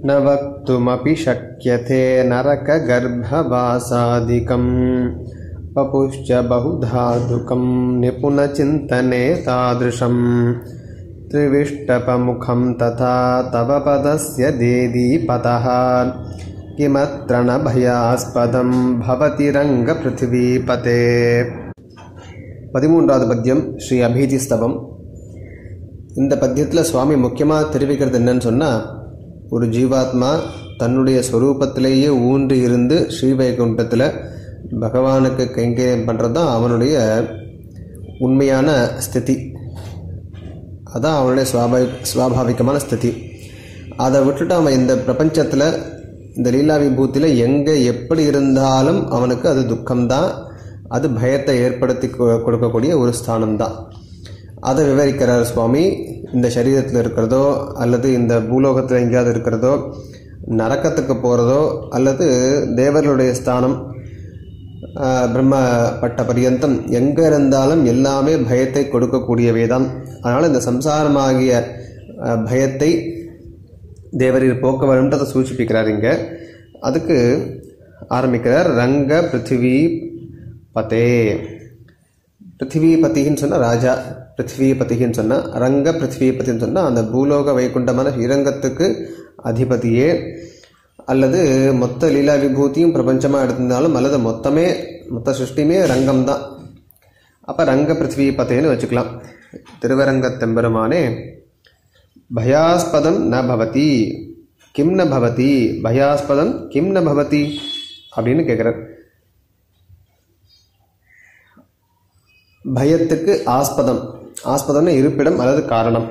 न वक्तुमपि शक्यते नरकगर्भवासादिकं पपुश्च बहुधातुकं निपुणचिन्तने तादृशं त्रिविष्टपमुखं तथा तव पदस्य देदीपतः किमत्र न भयास्पदं भवति रङ्गपृथिवीपते பதிமூன்றாவது பத்தியம் ஸ்ரீ அபீதி ஸ்தவம் இந்த பத்தியத்தில் சுவாமி முக்கியமாக தெரிவிக்கிறது என்னன்னு சொன்னால் ஒரு ஜீவாத்மா தன்னுடைய ஸ்வரூபத்திலேயே ஊன்றி இருந்து ஸ்ரீவைகுண்டத்தில் பகவானுக்கு கைங்கரியம் பண்ணுறது தான் அவனுடைய உண்மையான ஸ்திதி அதான் அவனுடைய சுவாபாவி சுவாபாவிகமான ஸ்திதி அதை விட்டுட்டு அவன் இந்த பிரபஞ்சத்தில் இந்த லீலா விபூத்தியில் எங்கே எப்படி இருந்தாலும் அவனுக்கு அது துக்கம்தான் அது பயத்தை ஏற்படுத்தி கொ- கொடுக்கக்கூடிய ஒரு ஸ்தானம் தான் அதை விவரிக்கிறார் சுவாமி இந்த சரீரத்தில் இருக்கிறதோ அல்லது இந்த பூலோகத்தில் எங்கேயாவது இருக்கிறதோ நரக்கத்துக்கு போகிறதோ அல்லது தேவர்களுடைய ஸ்தானம் ஆஹ், பிரம்ம பட்ட பரியந்தம் எங்கே இருந்தாலும் எல்லாமே பயத்தை கொடுக்கக்கூடியவை தான் அதனால் இந்த சம்சாரமாகிய ஆஹ், பயத்தை தேவரீர் போக்க வேணுன்றதை சூச்சிப்பிக்கிறார் இங்கே அதுக்கு ஆரம்பிக்கிறார் ரங்க பிருத்திவி பதே பிருத்திவிபதின்னு சொன்னால் ராஜா பிருத்திவிபதின்னு சொன்னால் ரங்க பிருத்திவிபதின்னு சொன்னால் அந்த பூலோக வைகுண்டமான ஸ்ரீரங்கத்துக்கு அதிபதியே அல்லது மொத்த லீலா விபூதியும் பிரபஞ்சமாக எடுத்திருந்தாலும் அல்லது மொத்தமே மொத்த சிருஷ்டியுமே ரங்கம் தான் அப்போ ரங்க பிருத்திவிபதேன்னு வச்சுக்கலாம் திருவரங்கத்தெம்பெருமானே பயாஸ்பதம் ந பவதி கிம் ந பவதி பயாஸ்பதம் கிம் ந பவதி அப்படின்னு கேட்குறார் பயத்துக்கு ஆஸ்பதம் ஆஸ்பதம்னு இருப்பிடம் அல்லது காரணம்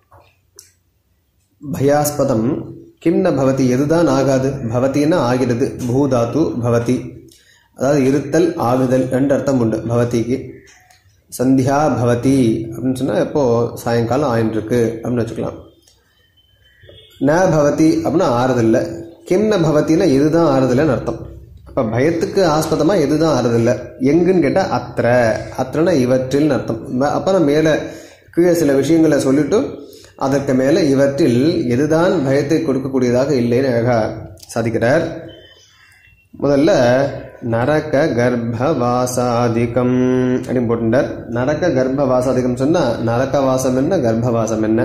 பயாஸ்பதம் கிம் ந பவதி எதுதான் ஆகாது பவத்தின்னா ஆகிறது பூதாத்து பவதி அதாவது இருத்தல் ஆகுதல் ரெண்டு அர்த்தம் உண்டு பவதிக்கு சந்தியா பவதி அப்படின்னு சொன்னால் இப்போ சாயங்காலம் ஆயின்றிருக்கு அப்படின்னு வச்சுக்கலாம் ந பவதி அப்படின்னா ஆறுதில்லை கிம் ந பவத்தின்னா எதுதான் ஆறுதில்லைன்னு அர்த்தம் அப்போ பயத்துக்கு ஆஸ்பதமாக எதுதான் ஆறுதில்லை எங்குன்னு கேட்டால் அத்திர அத்திரனா இவற்றில்னு அர்த்தம் ம- அப்புறம் மேலே கீழே சில விஷயங்களை சொல்லிட்டு அதற்கு மேலே இவற்றில் எதுதான் பயத்தை கொடுக்கக்கூடியதாக இல்லைன்னு அழகாக சாதிக்கிறார் முதல்ல நரக கர்ப்பவாசாதிகம் அப்படின்னு போட்டுட்டார் நரக கர்ப்பவாசாதிகம் சொன்னால் நரக வாசம் என்ன கர்ப்பவாசம் என்ன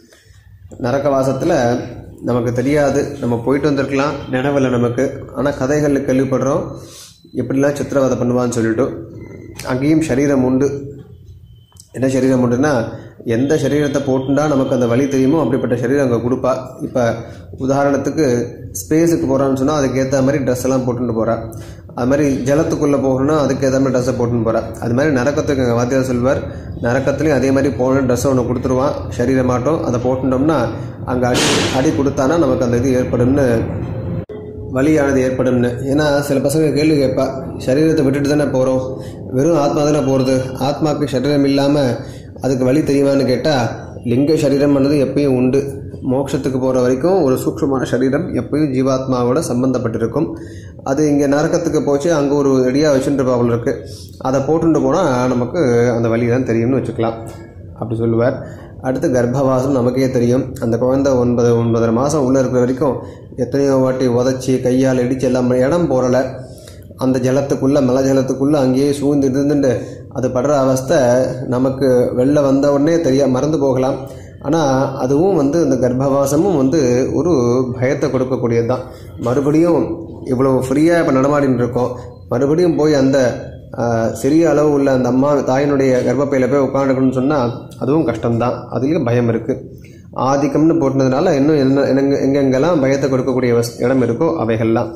நரகவாசத்தில் நமக்கு தெரியாது நம்ம போயிட்டு வந்திருக்கலாம் நினைவில் நமக்கு ஆனால் கதைகளில் கேள்விப்படுறோம் எப்படிலாம் சித்திரவதை பண்ணுவான்னு சொல்லிட்டு அங்கேயும் சரீரம் உண்டு என்ன சரீரம் உண்டுன்னா எந்த சரீரத்தை போட்டுண்டா நமக்கு அந்த வழி தெரியுமோ அப்படிப்பட்ட சரீரம் அங்கே கொடுப்பா இப்போ உதாரணத்துக்கு ஸ்பேஸுக்கு போகிறான்னு சொன்னால் அதுக்கு ஏற்ற மாதிரி ட்ரெஸ் எல்லாம் போட்டுட்டு போகிறா அது மாதிரி ஜலத்துக்குள்ளே போகணும்னா அதுக்கு ஏற்ற மாதிரி ட்ரெஸ்ஸை போட்டுன்னு போகிறா அது மாதிரி நரக்கத்துக்கு எங்கள் வாத்தியார் சொல்வார் நரக்கத்துலேயும் அதே மாதிரி போகணும் ட்ரெஸ்ஸை ஒன்று கொடுத்துருவான் சரீரம் மாட்டோம் அதை போட்டுட்டோம்னா அங்கே அடி அடி கொடுத்தானா நமக்கு அந்த இது ஏற்படும்னு வலியானது ஏற்படும்னு ஏன்னா சில பசங்க கேள்வி கேட்பா சரீரத்தை விட்டுட்டு தானே போகிறோம் வெறும் ஆத்மா தானே போகிறது ஆத்மாவுக்கு சரீரம் இல்லாமல் அதுக்கு வழி தெரியுமான்னு கேட்டால் லிங்க சரீரம்ன்றது எப்பயும் உண்டு மோட்சத்துக்கு போகிற வரைக்கும் ஒரு சூக்ஷ்மமான சரீரம் எப்பயும் ஜீவாத்மாவோட சம்பந்தப்பட்டிருக்கும் அது இங்கே நரக்கத்துக்கு போச்சு அங்கே ஒரு ரெடியாக வச்சுட்டு இருக்கு அதை போட்டுட்டு போனால் நமக்கு அந்த வழி தான் தெரியும்னு வச்சுக்கலாம் அப்படி சொல்லுவார் அடுத்து கர்ப்பவாசம் நமக்கே தெரியும் அந்த குழந்தை ஒன்பது ஒன்பதரை மாதம் உள்ளே இருக்கிற வரைக்கும் எத்தனையோ வாட்டி உதச்சி கையால் இடிச்சு எல்லாம் பண்ணி இடம் போகலை அந்த ஜலத்துக்குள்ளே மலை ஜலத்துக்குள்ளே அங்கேயே சூழ்ந்து இருந்துட்டு அது படுற அவஸ்தை நமக்கு வெளில வந்த உடனே தெரிய மறந்து போகலாம் ஆனால் அதுவும் வந்து இந்த கர்ப்பவாசமும் வந்து ஒரு பயத்தை கொடுக்கக்கூடியது தான் மறுபடியும் இவ்வளோ ஃப்ரீயாக இப்போ நடமாடின்னு இருக்கோம் மறுபடியும் போய் அந்த ஆஹ், சிறிய அளவு உள்ள அந்த அம்மா தாயினுடைய கர்ப்பப்பையில் போய் உட்காந்துக்கணும்னு சொன்னால் அதுவும் கஷ்டம்தான் அதுலேயும் பயம் இருக்குது ஆதிக்கம்னு போட்டதுனால இன்னும் என்ன என்னங்க எங்கெங்கெல்லாம் பயத்தை கொடுக்கக்கூடிய வஸ்- இடம் இருக்கோ அவைகள்லாம்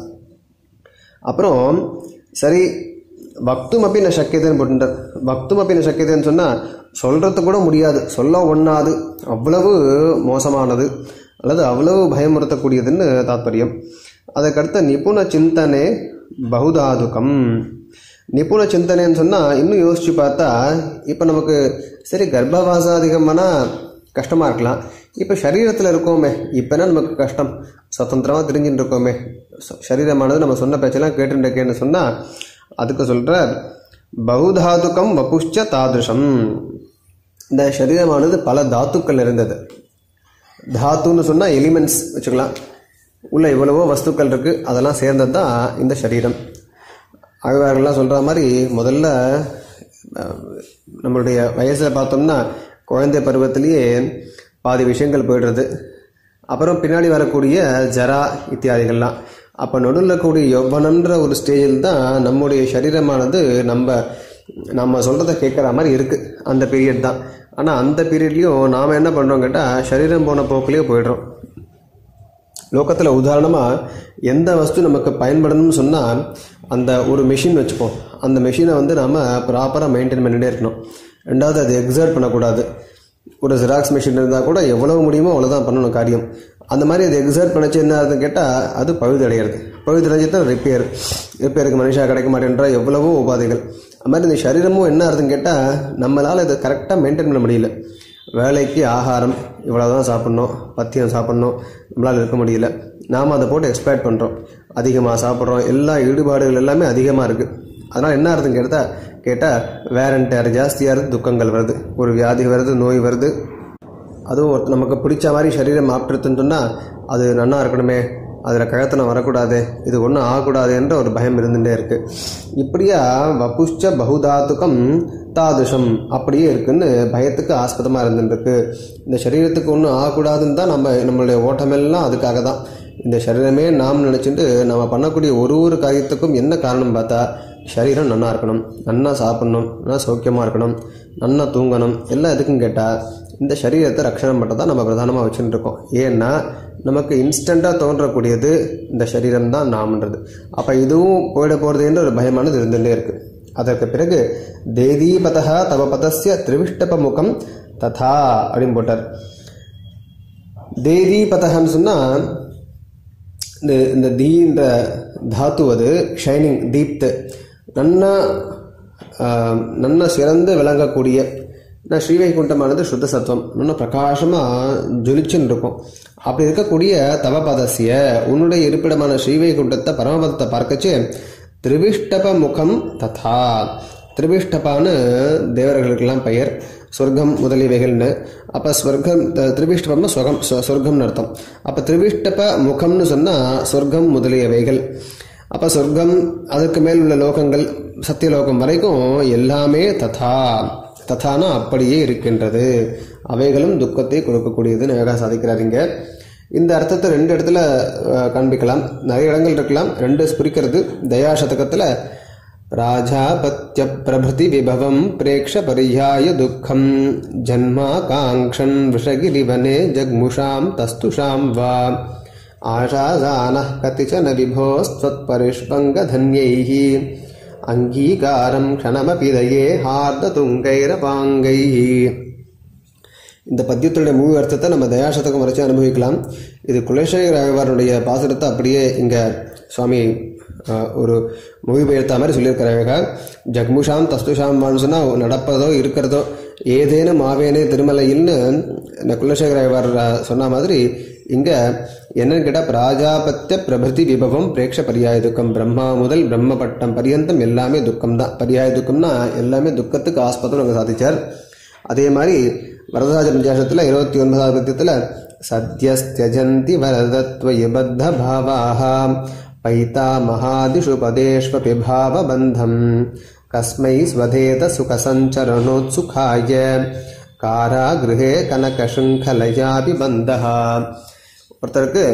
அப்புறம் சரி பக்தும் அப்படி நான் சக்கியதைன்னு போட்டுட்டார் பக்தும் அப்படி நான் சக்கியதைன்னு சொன்னால் சொல்கிறது கூட முடியாது சொல்ல ஒண்ணாது அவ்வளவு மோசமானது அல்லது அவ்வளவு பயமுறுத்தக்கூடியதுன்னு தாத்பரியம் அதுக்கடுத்த நிபுண சிந்தனை பகுதாதுகம் நிபுண சிந்தனைன்னு சொன்னால் இன்னும் யோசிச்சு பார்த்தா இப்போ நமக்கு சரி கர்ப்பவாசாதிகம்னா கஷ்டமாக இருக்கலாம் இப்போ சரீரத்தில் இருக்கோமே இப்போனா நமக்கு கஷ்டம் சுதந்திரமாக தெரிஞ்சுட்டு இருக்கோமே ச- சரீரமானது நம்ம சொன்ன பேச்செல்லாம் கேட்டுட்டு இருக்கேன்னு சொன்னால் அதுக்கு சொல்கிற பகுதாதுக்கம் வபுஷ்ச தாதுஷம் இந்த சரீரமானது பல தாத்துக்கள் இருந்தது தாத்துன்னு சொன்னால் எலிமெண்ட்ஸ் வச்சுக்கலாம் உள்ள எவ்வளவோ வஸ்துக்கள் இருக்குது அதெல்லாம் சேர்ந்தது தான் இந்த சரீரம் ஆழ்வார்கள்லாம் சொல்கிற மாதிரி முதல்ல அஹ், நம்மளுடைய வயசில் பார்த்தோம்னா குழந்தை பருவத்திலேயே பாதி விஷயங்கள் போயிடுறது அப்புறம் பின்னாடி வரக்கூடிய ஜரா இத்தியாதிகள்லாம் அப்போ நடுவில் கூடிய யௌவனன்ற ஒரு ஸ்டேஜில் தான் நம்முடைய சரீரமானது நம்ம நம்ம சொல்கிறத கேட்குற மாதிரி இருக்குது அந்த பீரியட் தான் ஆனால் அந்த பீரியட்லேயும் நாம் என்ன பண்ணுறோம் கேட்டால் சரீரம் போன போக்குலேயே போயிடுறோம் லோகத்தில் உதாரணமாக எந்த வஸ்து நமக்கு பயன்படணும்னு சொன்னால் அந்த ஒரு மெஷின் வச்சுப்போம் அந்த மெஷினை வந்து நாம் ப்ராப்பராக மெயின்டைன் பண்ணிகிட்டே இருக்கணும் ரெண்டாவது அது எக்ஸர்ட் பண்ணக்கூடாது ஒரு ஜெராக்ஸ் மிஷின் இருந்தால் கூட எவ்வளவு முடியுமோ அவ்வளோதான் பண்ணணும் காரியம் அந்த மாதிரி அது எக்ஸர்ட் பண்ணச்சு என்ன ஆகுதுன்னு கேட்டால் அது பழுதடைகிறது பழுதடைஞ்சு தான் ரிப்பேர் ரிப்பேருக்கு மனுஷா கிடைக்க மாட்டேன்ற எவ்வளவோ உபாதைகள் அது மாதிரி இந்த சரீரமும் என்ன ஆகுதுன்னு கேட்டால் நம்மளால் இதை கரெக்டாக மெயின்டைன் பண்ண முடியல வேலைக்கு ஆகாரம் இவ்வளோ தான் சாப்பிட்ணும் பத்தியம் சாப்பிட்ணும் நம்மளால் இருக்க முடியல நாம் அதை போட்டு எக்ஸ்பேக்ட் பண்ணுறோம் அதிகமாக சாப்பிட்றோம் எல்லா ஈடுபாடுகள் எல்லாமே அதிகமாக இருக்குது அதனால் என்ன ஆகுதுன்னு கேட்டால் கேட்டால் வேரண்டர் ஜாஸ்தியாக இருக்குது துக்கங்கள் வருது ஒரு வியாதி வருது நோய் வருது அதுவும் ஒருத்த- நமக்கு பிடிச்ச மாதிரி சரீரம் ஆப்டுறதுன்னு சொன்னால் அது நன்னா இருக்கணுமே அதில் கழத்தனம் வரக்கூடாது இது ஒன்றும் ஆகக்கூடாது என்ற ஒரு பயம் இருந்துகிட்டே இருக்கு இப்படியா வபுஷ்ச பகுதாத்துக்கம் தாதுஷம் அப்படியே இருக்குன்னு பயத்துக்கு ஆஸ்பதமாக இருந்துருக்கு இந்த சரீரத்துக்கு ஒன்றும் ஆகக்கூடாதுன்னு தான் நம்ம நம்மளுடைய ஓட்டமெல்லாம் அதுக்காக தான் இந்த சரீரமே நாம் நினச்சிட்டு நம்ம பண்ணக்கூடிய ஒரு ஒரு காரியத்துக்கும் என்ன காரணம் பார்த்தா சரீரம் நன்னா இருக்கணும் நன்னா சாப்பிடணும் நல்லா சௌக்கியமாக இருக்கணும் நன்னா தூங்கணும் எல்லாம் எதுக்கும் கேட்டால் இந்த சரீரத்தை ரட்சணம் மட்டும் தான் நம்ம பிரதானமாக வச்சுட்டு இருக்கோம் ஏன்னா நமக்கு இன்ஸ்டண்ட்டாக தோன்றக்கூடியது இந்த சரீரம் தான் நாம்ன்றது அப்போ இதுவும் போயிட போகிறதுன்ற ஒரு பயமானது இருந்துகிட்டே இருக்குது அதற்கு பிறகு தேதீபதா தவ பதஸ்ய திரிவிஷ்டப முகம் ததா அப்படின்னு போட்டார் தேதீபதகன்னு சொன்னால் இந்த இந்த தீன்ற தாத்து அது ஷைனிங் தீப்த் நன்னா ஆஹ், நன்னா சிறந்து விளங்கக்கூடிய நான் ஸ்ரீவைகுண்டமானது சுத்த சத்துவம் இன்னும் பிரகாசமாக ஜொலிச்சுன்னு இருக்கும் அப்படி இருக்கக்கூடிய தவபதசிய உன்னுடைய இருப்பிடமான ஸ்ரீவைகுண்டத்தை பரமபதத்தை பார்க்கச்சு திரிவிஷ்டப முகம் ததா திரிவிஷ்டபான்னு தேவர்களுக்கெல்லாம் பெயர் சொர்க்கம் முதலியவைகள்னு அப்போ ஸ்வர்க்கம் த- திரிவிஷ்டபம்னா சொகம் சொ- சொர்க்கம்னு அர்த்தம் அப்போ திரிவிஷ்டப முகம்னு சொன்னால் சொர்க்கம் முதலியவைகள் அப்போ சொர்க்கம் அதுக்கு மேல் உள்ள லோகங்கள் சத்தியலோகம் வரைக்கும் எல்லாமே ததா ததானா அப்படியே இருக்கின்றது அவைகளும் துக்கத்தை கொடுக்கக்கூடியதுன்னு அழகாக சாதிக்கிறாருங்க இந்த அர்த்தத்தை ரெண்டு இடத்துல அஹ், காண்பிக்கலாம் நிறைய இடங்கள் இருக்கலாம் ரெண்டு குறிக்கிறது தயா சதகத்தில் ராஜாபத்ய பிரபதி விபவம் பிரேக்ஷ பரியாய துக்கம் ஜன்மா காங்க்ஷன் விஷகிரிவனே ஜக்முஷாம் தஸ்துஷாம் வா ஆஷாசானः கதிச்சன விபோஸ்त्वत्परिष्पङ्गधन्यैः அங்கீகாரம் க்ஷணமபி தயே ஹார்ததுங்கைரபாங்கைः இந்த பத்தியத்துடைய முழு அர்த்தத்தை நம்ம தயாசதகம் வரைச்சு அனுபவிக்கலாம் இது குலசேகர ஆழ்வாருடைய பாசுரத்தை அப்படியே இங்கே சுவாமி அஹ், ஒரு மொழிபெயர்த்த மாதிரி சொல்லியிருக்கிறாங்க ஜக்முஷாம் தஸ்துஷாம் சொன்னால் நடப்பதோ இருக்கிறதோ ஏதேனும் ஆவேனே திருமலையில்னு இந்த குலசேகர ஆழ்வார் அஹ், சொன்ன மாதிரி இங்கே என்னன்னு கேட்டால் பிராஜாபத்திய பிரபதி விபவம் பிரேக்ஷ பரியாய துக்கம் பிரம்மா முதல் பிரம்ம பட்டம் பரியந்தம் எல்லாமே துக்கம் தான் பரியாய துக்கம்னா எல்லாமே துக்கத்துக்கு ஆஸ்பதம் அங்கே சாதிச்சார் அதே மாதிரி வரதராஜ பஞ்சாசத்தில் இருபத்தி ஒன்பதாவது பத்தியத்தில் சத்யஸ்தியஜந்தி வரதத்வயபத்த பாவாக பைதா மகாதிஷு பதேஷ்வபி பாவபந்தம் கஸ்மை ஸ்வதேத சுகசஞ்சரணோத்சுகாய காராகிருஹே கனகசுங்கலயாபி பந்தஹா ஒருத்தருக்கு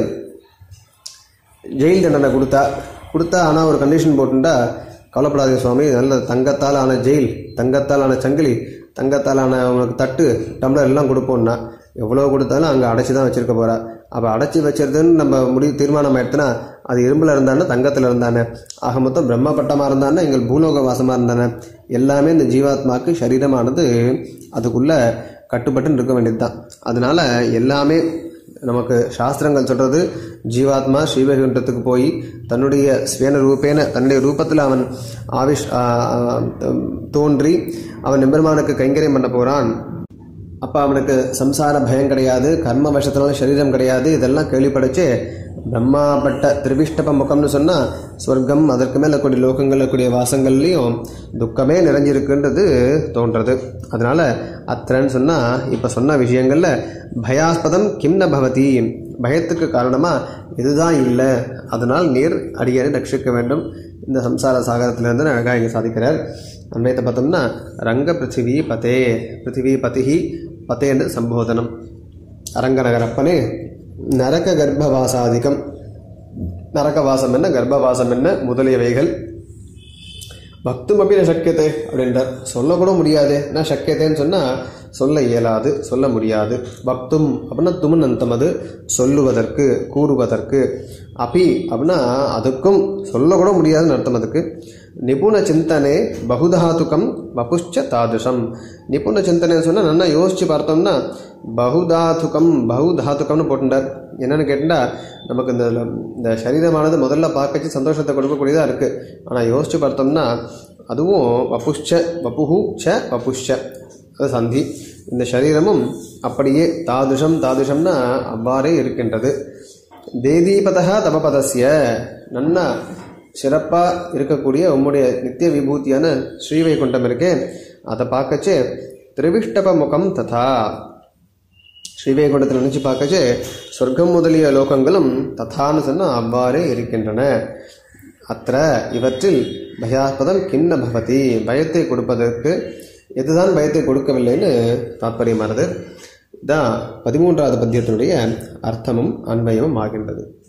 ஜெயில் தண்டனை கொடுத்தா கொடுத்தா ஆனால் ஒரு கண்டிஷன் போட்டுட்டா கவலைப்படாதீங்க சுவாமி நல்ல தங்கத்தால் ஆன ஜெயில் தங்கத்தால் ஆன சங்கிலி தங்கத்தால் ஆன அவனுக்கு தட்டு டம்ளர் எல்லாம் கொடுப்போம்னா எவ்வளோ கொடுத்தாலும் அங்கே அடைச்சி தான் வச்சிருக்க போறா அப்போ அடைச்சி வச்சிருதுன்னு நம்ம முடிவு தீர்மானம் ஆயிடுத்துனா அது இரும்பில் இருந்தானே தங்கத்தில் இருந்தானே ஆக மொத்தம் பிரம்மபட்டமாக இருந்தானே எங்கள் பூலோக வாசமாக இருந்தானே எல்லாமே இந்த ஜீவாத்மாக்கு சரீரமானது அதுக்குள்ளே கட்டுப்பட்டு இருக்க வேண்டியது தான் அதனால எல்லாமே நமக்கு சாஸ்திரங்கள் சொல்றது ஜீவாத்மா ஸ்ரீவைகுண்டத்துக்கு போய் தன்னுடைய ஸ்வேன ரூபேன தன்னுடைய ரூபத்தில் அவன் ஆவிஷ் ஆ, ஆ, தோன்றி அவன் எம்பெருமானுக்கு கைங்கரியம் பண்ண போறான் அப்போ அவனுக்கு சம்சார பயம் கிடையாது கர்ம வசத்தினால சரீரம் கிடையாது இதெல்லாம் கேள்விப்படைச்சு பிரம்மாப்பட்ட திரிவிஷ்டப முகம்னு சொன்னால் சொர்க்கம் அதற்கு மேலே கூடிய லோகங்களில் கூடிய வாசங்கள்லையும் துக்கமே நிறைஞ்சிருக்குன்றது தோன்றது அதனால அத்திரன்னு சொன்னால் இப்போ சொன்ன விஷயங்களில் பயாஸ்பதம் கிம்ன பவதி பயத்துக்கு காரணமாக இதுதான் இல்லை அதனால் நீர் அடியனை ரட்சிக்க வேண்டும் இந்த சம்சார சாகரத்திலிருந்து அழகாக இங்கே சாதிக்கிறார் அன்வயத்தை பார்த்தோம்னா ரங்க பிருத்திவி பதே பிருத்திவி பதிஹி பதேன்னு சம்போதனம் அரங்கநகரப்பனே நரக கர்ப்பவாசாதிகம் நரகவாசம் என்ன கர்ப்பவாசம் என்ன முதலியவைகள் பக்தும் அப்படி சக்கியத்தை அப்படின்றார் சொல்லக்கூட முடியாது நான் சக்கியத்தைன்னு சொன்னால் சொல்ல இயலாது சொல்ல முடியாது பக்தும் அப்படின்னா துமனந்தம் அது சொல்லுவதற்கு கூறுவதற்கு அபி அப்படின்னா அதுக்கும் சொல்லக்கூட முடியாதுன்னு அர்த்தம் அதுக்கு நிபுண சிந்தனை பகுதாதுகம் வபுஷ்ச தாதுஷம் நிபுண சிந்தனைன்னு சொன்னால் நல்லா யோசித்து பார்த்தோம்னா பகுதாதுகம் பகுதாதுகம்னு போட்டுட்டார் என்னென்னு கேட்டால் நமக்கு இந்த இந்த சரீரமானது முதல்ல பார்க்கச்சு சந்தோஷத்தை கொடுக்கக்கூடியதாக இருக்குது ஆனால் யோசித்து பார்த்தோம்னா அதுவும் வபுஷ்ச வபுஹு ச வபுஷ்ச அது சந்தி இந்த சரீரமும் அப்படியே தாதுஷம் தாதுஷம்னா அவ்வாறே இருக்கின்றது தேதீபதா தபபதஸ்ய நன்னா சிறப்பாக இருக்கக்கூடிய உம்முடைய நித்திய விபூதியான ஸ்ரீவைகுண்டம் இருக்கே அதை பார்க்கச்சே திரிவிஷ்டப முகம் ததா ஸ்ரீவைகுண்டத்தில் நினச்சி பார்க்கச்சே சொர்க்கம் முதலிய லோகங்களும் ததான்னு சொன்னால் அவ்வாறே இருக்கின்றன அத்த இவற்றில் பயாஸ்பதம் கிண்ண பவதி பயத்தை கொடுப்பதற்கு எதுதான் பயத்தை கொடுக்கவில்லைன்னு தாற்பயமானது இதான் பதிமூன்றாவது பத்தியத்தினுடைய அர்த்தமும் அன்வயமும் ஆகின்றது